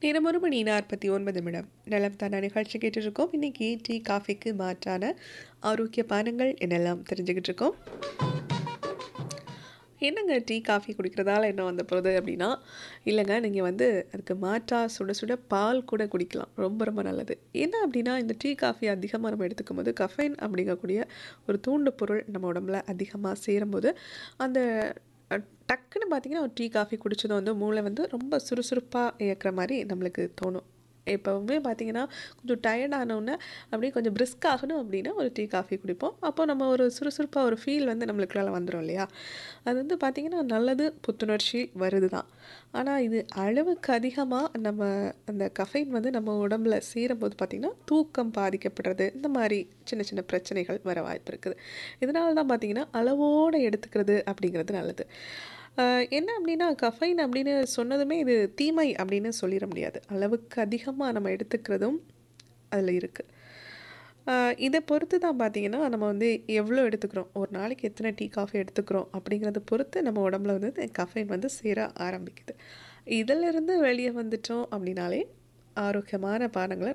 நேரம் ஒரு மணி நாற்பத்தி ஒன்பது நிமிடம் நலம் தான நிகழ்ச்சி கேட்டுருக்கோம் இன்னைக்கு டீ காஃபிக்கு மாற்றான ஆரோக்கிய பானங்கள் என்னெல்லாம் தெரிஞ்சுக்கிட்டு இருக்கோம் என்னங்க டீ காஃபி குடிக்கிறதால என்ன வந்த போகுது அப்படின்னா இல்லைங்க நீங்கள் வந்து அதுக்கு மாற்றா சுட சுட பால் கூட குடிக்கலாம் ரொம்ப ரொம்ப நல்லது என்ன அப்படின்னா இந்த டீ காஃபி அதிகமாக நம்ம எடுத்துக்கும் போது கஃபைன் அப்படிங்கக்கூடிய ஒரு தூண்டு பொருள் நம்ம உடம்புல அதிகமாக சேரும்போது அந்த அஹ், டக்குன்னு பார்த்தீங்கன்னா ஒரு டீ காஃபி குடிச்சதும் வந்து மூளை வந்து ரொம்ப சுறுசுறுப்பாக இயக்குற மாதிரி நம்மளுக்கு தோணும் எப்போவுமே பார்த்தீங்கன்னா கொஞ்சம் டயர்ட் ஆனவுடனே அப்படியே கொஞ்சம் பிரிஸ்க் ஆகணும் அப்படின்னா ஒரு டீ காஃபி குடிப்போம் அப்போ நம்ம ஒரு சுறுசுறுப்பாக ஒரு ஃபீல் வந்து நம்மளுக்குள்ளால வந்துடும் இல்லையா அது வந்து பார்த்திங்கன்னா நல்லது புத்துணர்ச்சி வருது தான் ஆனால் இது அளவுக்கு அதிகமாக நம்ம அந்த கஃபைன் வந்து நம்ம உடம்புல சேரும்போது பார்த்திங்கன்னா தூக்கம் பாதிக்கப்படுறது இந்த மாதிரி சின்ன சின்ன பிரச்சனைகள் வர வாய்ப்பு இருக்குது இதனால தான் பார்த்திங்கன்னா அளவோடு எடுத்துக்கிறது அப்படிங்கிறது நல்லது ஆஹ் என்ன அப்படின்னா கஃபைன் அப்படின்னு சொன்னதுமே இது தீமை அப்படின்னு சொல்லிட முடியாது அளவுக்கு அதிகமாக நம்ம எடுத்துக்கிறதும் அதில் இருக்குது இதை பொறுத்து தான் பார்த்தீங்கன்னா நம்ம வந்து எவ்வளோ எடுத்துக்கிறோம் ஒரு நாளைக்கு எத்தனை டீ காஃபி எடுத்துக்கிறோம் அப்படிங்கிறத பொறுத்து நம்ம உடம்புல வந்து கஃபைன் வந்து சேர ஆரம்பிக்குது இதிலிருந்து வெளியே வந்துட்டோம் அப்படின்னாலே ஆரோக்கியமான பானங்களை